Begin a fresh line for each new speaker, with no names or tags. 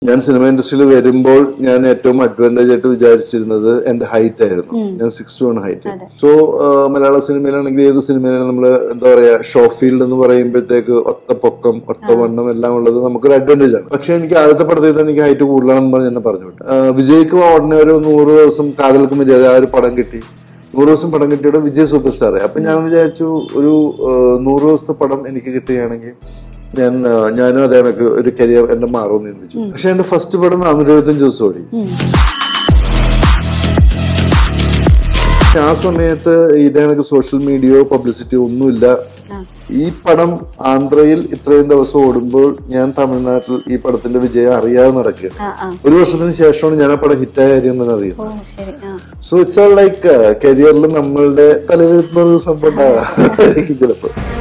ഞാൻ സിനിമ ഇൻഡസ്ട്രിയിൽ വരുമ്പോൾ ഞാൻ ഏറ്റവും അഡ്വാൻറ്റേജ് ആയിട്ട് വിചാരിച്ചിരുന്നത് എന്റെ ഹൈറ്റ് ആയിരുന്നു ഞാൻ സിക്സ് ടു ആണ് ഹൈറ്റ് സോ മലയാള സിനിമയിലാണെങ്കിൽ ഏത് സിനിമയിലാണ് നമ്മൾ എന്താ പറയാ ഷോ ഫീൽഡ് എന്ന് പറയുമ്പോഴത്തേക്ക് ഒത്ത പൊക്കം ഒത്ത വണ്ണം എല്ലാം ഉള്ളത് നമുക്കൊരു അഡ്വാൻറ്റേജ് ആണ് പക്ഷെ എനിക്ക് ആദ്യത്തെ പടത്തിൽ തന്നെ എനിക്ക് ഹൈറ്റ് കൂടുതലാണെന്ന് പറഞ്ഞ് എന്നെ പറഞ്ഞു വിട്ടു ആ, വിജയ്ക്ക് ഉടനെ ഒരു നൂറ് ദിവസം കാതൽക്ക് മര്യാദ ആ ഒരു പടം കിട്ടി നൂറ് ദിവസം പടം കിട്ടിയുടെ വിജയ് സൂപ്പർ സ്റ്റാർ അപ്പൊ ഞാൻ വിചാരിച്ചു ഒരു ആ, നൂറ് ദിവസത്തെ പടം എനിക്ക് കിട്ടുകയാണെങ്കിൽ ഞാൻ ആ, ഞാനും അതേ കണക്ക് ഒരു കരിയർ എന്റെ മാറുമെന്ന് ചിന്തിച്ചു പക്ഷെ എന്റെ ഫസ്റ്റ് പടം നാനൂറ്റി എഴുപത്തഞ്ച് ദിവസം ഓടി പക്ഷെ ആ സമയത്ത് ഇതേ കണക്ക് സോഷ്യൽ മീഡിയയോ പബ്ലിസിറ്റിയോ ഒന്നുമില്ല ഈ പടം ആന്ധ്രയിൽ ഇത്രയും ദിവസം ഓടുമ്പോൾ ഞാൻ തമിഴ്നാട്ടിൽ ഈ പടത്തിന്റെ വിജയം അറിയാതെ നടക്കുകയാണ്
ആ ആ
ഒരു വർഷത്തിന് ശേഷമാണ് ഞാൻ ആ പടം ഹിറ്റായ കാര്യം തന്നെ അറിയുന്നത്
ഓ ശരി ആ
സോ ഇറ്റ്സ് ആൾ ലൈക്ക് കരിയറിൽ നമ്മളുടെ തലവെഴുത്തുന്ന ഒരു സംഭവം ഉണ്ടാകാം ചിലപ്പോ